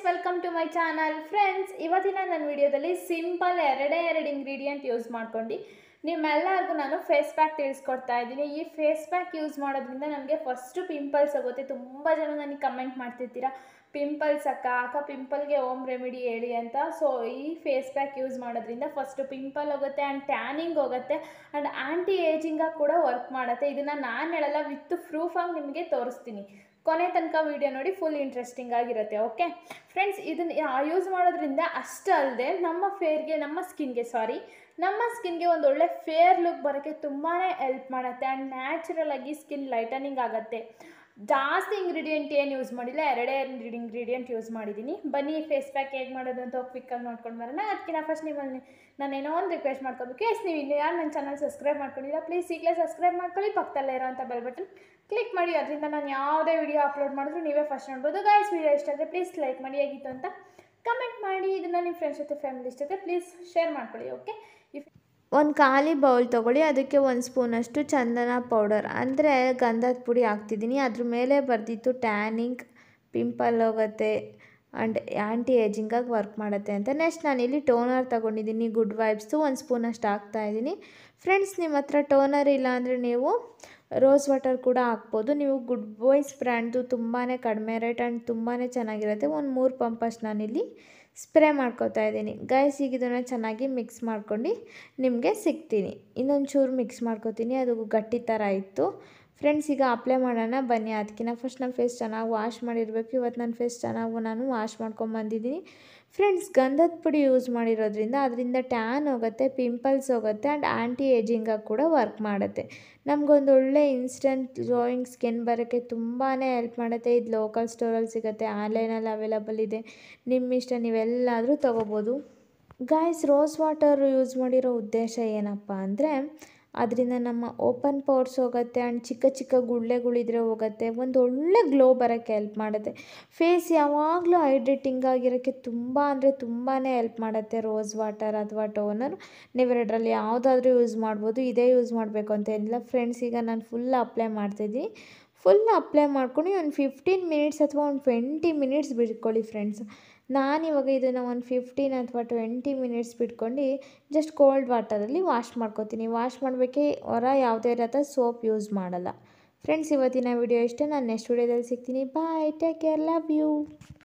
welcome to my channel friends ಇವತ್ತಿನ ನನ್ನ ವಿಡಿಯೋದಲ್ಲಿ ಸಿಂಪಲ್ ಎರಡೇ ಎರಡು ಇಂಗ್ರೀಡಿಯೆಂಟ್ ಯೂಸ್ ಮಾಡ್ಕೊಂಡು ನಿಮ್ಮೆಲ್ಲರಿಗೂ ನಾನು ಫೇಸ್ ಪ್ಯಾಕ್ ತಿಳಿಸ್ಕೊಡ್ತಾ ಇದ್ದೀನಿ ಈ ಫೇಸ್ ಪ್ಯಾಕ್ ಯೂಸ್ ಮಾಡೋದ್ರಿಂದ ನನಗೆ ಫಸ್ಟು ಪಿಂಪಲ್ಸ್ ಆಗುತ್ತೆ ತುಂಬ ಜನ ನನಗೆ ಕಮೆಂಟ್ ಮಾಡ್ತಿರ್ತೀರಾ ಪಿಂಪಲ್ಸ್ ಅಕ್ಕ ಅಕ್ಕ ಪಿಂಪಲ್ಗೆ ಓಮ್ ರೆಮಿಡಿ ಹೇಳಿ ಅಂತ ಸೊ ಈ ಫೇಸ್ ಪ್ಯಾಕ್ ಯೂಸ್ ಮಾಡೋದ್ರಿಂದ ಫಸ್ಟು ಪಿಂಪಲ್ ಹೋಗುತ್ತೆ ಆ್ಯಂಡ್ ಟ್ಯಾನಿಂಗ್ ಹೋಗುತ್ತೆ ಆ್ಯಂಡ್ ಆ್ಯಂಟಿ ಏಜಿಂಗಾಗಿ ಕೂಡ ವರ್ಕ್ ಮಾಡುತ್ತೆ ಇದನ್ನು ನಾನು ಹೇಳಲ್ಲ ವಿತ್ ಪ್ರೂಫಾಗಿ ನಿಮಗೆ ತೋರಿಸ್ತೀನಿ ಕೊನೆ ತನಕ ವಿಡಿಯೋ ನೋಡಿ ಫುಲ್ ಇಂಟ್ರೆಸ್ಟಿಂಗ್ ಆಗಿರುತ್ತೆ ಓಕೆ ಫ್ರೆಂಡ್ಸ್ ಇದನ್ನು ಯೂಸ್ ಮಾಡೋದ್ರಿಂದ ಅಷ್ಟೇ ಅಲ್ಲದೆ ನಮ್ಮ ಫೇರ್ಗೆ ನಮ್ಮ ಸ್ಕಿನ್ಗೆ ಸಾರಿ ನಮ್ಮ ಸ್ಕಿನ್ಗೆ ಒಂದು ಒಳ್ಳೆ ಫೇರ್ ಲುಕ್ ಬರೋಕ್ಕೆ ತುಂಬಾ ಹೆಲ್ಪ್ ಮಾಡುತ್ತೆ ಆ್ಯಂಡ್ ನ್ಯಾಚುರಲ್ ಆಗಿ ಸ್ಕಿನ್ ಲೈಟನಿಂಗ್ ಆಗುತ್ತೆ ಜಾಸ್ತಿ ಇಂಗ್ರೀಡಿಯೆಂಟ್ ಏನು ಯೂಸ್ ಮಾಡಿಲ್ಲ ಎರಡೇ ಎರಡು ಇಂಗ್ರೀಡಿಯೆಂಟ್ ಯೂಸ್ ಮಾಡಿದ್ದೀನಿ ಬನ್ನಿ ಫೇಸ್ ಪ್ಯಾಕ್ ಹೇಗೆ ಮಾಡೋದು ಅಂತ ಕ್ವಿಕ್ಕಾಗಿ ನೋಡ್ಕೊಂಡು ಬರೋಣ ಅದಕ್ಕಿಂತ ಫಸ್ಟ್ ನಿಮ್ಮಲ್ಲಿ ನಾನು ಏನೋ ಒಂದು ರಿಕ್ವೆಸ್ಟ್ ಮಾಡ್ಕೋಬೇಕು ಎಸ್ ನೀವು ಇನ್ನು ಯಾರು ನನ್ನ ಚಾನಲ್ ಸಬ್ಸ್ಕ್ರೈಬ್ ಮಾಡ್ಕೊಂಡಿಲ್ಲ ಪ್ಲೀಸ್ ಈಗಲೇ ಸಬ್ಸ್ಕ್ರೈಬ್ ಮಾಡ್ಕೊಳ್ಳಿ ಪಕ್ಕದಲ್ಲೇ ಇರೋಂಥ ಬೆಲ್ ಬಟನ್ ಕ್ಲಿಕ್ ಮಾಡಿ ಅದರಿಂದ ನಾನು ಯಾವುದೇ ವಿಡಿಯೋ ಅಪ್ಲೋಡ್ ಮಾಡಿದ್ರು ನೀವೇ ಫಸ್ಟ್ ನೋಡ್ಬೋದು ಗಾಯ್ಸ್ ವಿಡಿಯೋ ಇಷ್ಟ ಆದರೆ ಪ್ಲೀಸ್ ಲೈಕ್ ಮಾಡಿ ಹೇಗಿತ್ತು ಅಂತ ಕಮೆಂಟ್ ಮಾಡಿ ಇದನ್ನು ನಿಮ್ಮ ಫ್ರೆಂಡ್ಸ್ ಜೊತೆ ಫ್ಯಾಮಿಲಿ ಜೊತೆ ಪ್ಲೀಸ್ ಶೇರ್ ಮಾಡ್ಕೊಳ್ಳಿ ಓಕೆ ಇಫ್ ಒಂದು ಖಾಲಿ ಬೌಲ್ ತೊಗೊಳ್ಳಿ ಅದಕ್ಕೆ ಒಂದು ಸ್ಪೂನಷ್ಟು ಚಂದನ ಪೌಡರ್ ಅಂದರೆ ಗಂಧದ ಪುಡಿ ಹಾಕ್ತಿದ್ದೀನಿ ಅದ್ರ ಮೇಲೆ ಬರೆದಿತ್ತು ಟ್ಯಾನಿಂಗ್ ಪಿಂಪಲ್ ಹೋಗುತ್ತೆ ಆ್ಯಂಡ್ ಆ್ಯಂಟಿ ಏಜಿಂಗಾಗಿ ವರ್ಕ್ ಮಾಡುತ್ತೆ ಅಂತ ನೆಕ್ಸ್ಟ್ ನಾನಿಲ್ಲಿ ಟೋನರ್ ತೊಗೊಂಡಿದ್ದೀನಿ ಗುಡ್ ವೈಬ್ಸ್ದು ಒಂದು ಸ್ಪೂನಷ್ಟು ಹಾಕ್ತಾಯಿದ್ದೀನಿ ಫ್ರೆಂಡ್ಸ್ ನಿಮ್ಮ ಹತ್ರ ಟೋನರ್ ಇಲ್ಲ ಅಂದರೆ ನೀವು ರೋಸ್ ವಾಟರ್ ಕೂಡ ಹಾಕ್ಬೋದು ನೀವು ಗುಡ್ ಬಾಯ್ಸ್ ಬ್ರ್ಯಾಂಡ್ದು ತುಂಬಾ ಕಡಿಮೆ ರೇಟ್ ಆ್ಯಂಡ್ ತುಂಬಾ ಚೆನ್ನಾಗಿರುತ್ತೆ ಒಂದು ಮೂರು ಪಂಪಷ್ಟು ನಾನಿಲ್ಲಿ ಸ್ಪ್ರೇ ಮಾಡ್ಕೋತಾ ಇದ್ದೀನಿ ಗೈಸ್ ಈಗ ಇದನ್ನು ಚೆನ್ನಾಗಿ ಮಿಕ್ಸ್ ಮಾಡ್ಕೊಂಡು ನಿಮಗೆ ಸಿಗ್ತೀನಿ ಇನ್ನೊಂದು ಚೂರು ಮಿಕ್ಸ್ ಮಾಡ್ಕೋತೀನಿ ಅದು ಗಟ್ಟಿ ಥರ ಇತ್ತು ಫ್ರೆಂಡ್ಸ್ ಈಗ ಅಪ್ಲೈ ಮಾಡೋಣ ಬನ್ನಿ ಅದಕ್ಕಿಂತ ಫಸ್ಟ್ ನನ್ನ ಫೇಸ್ ಚೆನ್ನಾಗಿ ವಾಶ್ ಮಾಡಿರಬೇಕು ಇವತ್ತು ನನ್ನ ಫೇಸ್ ಚೆನ್ನಾಗಿ ನಾನು ವಾಶ್ ಮಾಡ್ಕೊಂಬಂದಿದ್ದೀನಿ ಫ್ರೆಂಡ್ಸ್ ಗಂಧದ ಪುಡಿ ಯೂಸ್ ಮಾಡಿರೋದ್ರಿಂದ ಅದರಿಂದ ಟ್ಯಾನ್ ಹೋಗುತ್ತೆ ಪಿಂಪಲ್ಸ್ ಹೋಗುತ್ತೆ ಆ್ಯಂಡ್ ಆ್ಯಂಟಿ ಏಜಿಂಗಾಗಿ ಕೂಡ ವರ್ಕ್ ಮಾಡುತ್ತೆ ನಮಗೊಂದು ಒಳ್ಳೆ ಇನ್ಸ್ಟೆಂಟ್ ಗ್ಲೋಯಿಂಗ್ ಸ್ಕಿನ್ ಬರೋಕ್ಕೆ ತುಂಬಾ ಹೆಲ್ಪ್ ಮಾಡುತ್ತೆ ಇದು ಲೋಕಲ್ ಸ್ಟೋರಲ್ಲಿ ಸಿಗುತ್ತೆ ಆನ್ಲೈನಲ್ಲಿ ಅವೈಲಬಲ್ ಇದೆ ನಿಮ್ಮ ಇಷ್ಟ ನೀವೆಲ್ಲಾದರೂ ತೊಗೋಬೋದು ಗಾಯ್ಸ್ ರೋಸ್ ವಾಟರ್ ಯೂಸ್ ಮಾಡಿರೋ ಉದ್ದೇಶ ಏನಪ್ಪ ಅಂದರೆ ಅದರಿಂದ ನಮ್ಮ ಓಪನ್ ಪೋರ್ಸ್ ಹೋಗುತ್ತೆ ಆ್ಯಂಡ್ ಚಿಕ್ಕ ಚಿಕ್ಕ ಗುಳ್ಳೆಗಳಿದ್ರೆ ಹೋಗುತ್ತೆ ಒಂದು ಒಳ್ಳೆ ಗ್ಲೋ ಬರೋಕ್ಕೆ ಹೆಲ್ಪ್ ಮಾಡುತ್ತೆ ಫೇಸ್ ಯಾವಾಗಲೂ ಹೈಡ್ರೇಟಿಂಗ್ ಆಗಿರೋಕ್ಕೆ ತುಂಬ ಅಂದರೆ ತುಂಬಾ ಹೆಲ್ಪ್ ಮಾಡುತ್ತೆ ರೋಸ್ ವಾಟರ್ ಅಥವಾ ಟೋನರ್ ನೀವೆರಡರಲ್ಲಿ ಯಾವುದಾದ್ರೂ ಯೂಸ್ ಮಾಡ್ಬೋದು ಇದೇ ಯೂಸ್ ಮಾಡಬೇಕು ಅಂತ ಏನಿಲ್ಲ ಫ್ರೆಂಡ್ಸ್ ಈಗ ನಾನು ಫುಲ್ ಅಪ್ಲೈ ಮಾಡ್ತಾಯಿದ್ದೀನಿ ಫುಲ್ ಅಪ್ಲೈ ಮಾಡ್ಕೊಂಡು ಒಂದು ಫಿಫ್ಟೀನ್ ಮಿನಿಟ್ಸ್ ಅಥವಾ ಒಂದು ಟ್ವೆಂಟಿ ಮಿನಿಟ್ಸ್ ಬಿಟ್ಕೊಳ್ಳಿ ಫ್ರೆಂಡ್ಸ್ ನಾನಿವಾಗ ಇದನ್ನು ಒಂದು ಫಿಫ್ಟೀನ್ ಅಥವಾ ಟ್ವೆಂಟಿ ಮಿನಿಟ್ಸ್ ಬಿಟ್ಕೊಂಡು ಜಸ್ಟ್ ಕೋಲ್ಡ್ ವಾಟರಲ್ಲಿ ವಾಶ್ ಮಾಡ್ಕೊತೀನಿ ವಾಶ್ ಮಾಡಬೇಕೆ ಹೊರ ಯಾವುದೇ ರೀತಿ ಸೋಪ್ ಯೂಸ್ ಮಾಡಲ್ಲ ಫ್ರೆಂಡ್ಸ್ ಇವತ್ತಿನ ವಿಡಿಯೋ ಇಷ್ಟೇ ನಾನು ನೆಕ್ಸ್ಟ್ ವಿಡಿಯೋದಲ್ಲಿ ಸಿಗ್ತೀನಿ bye take care love you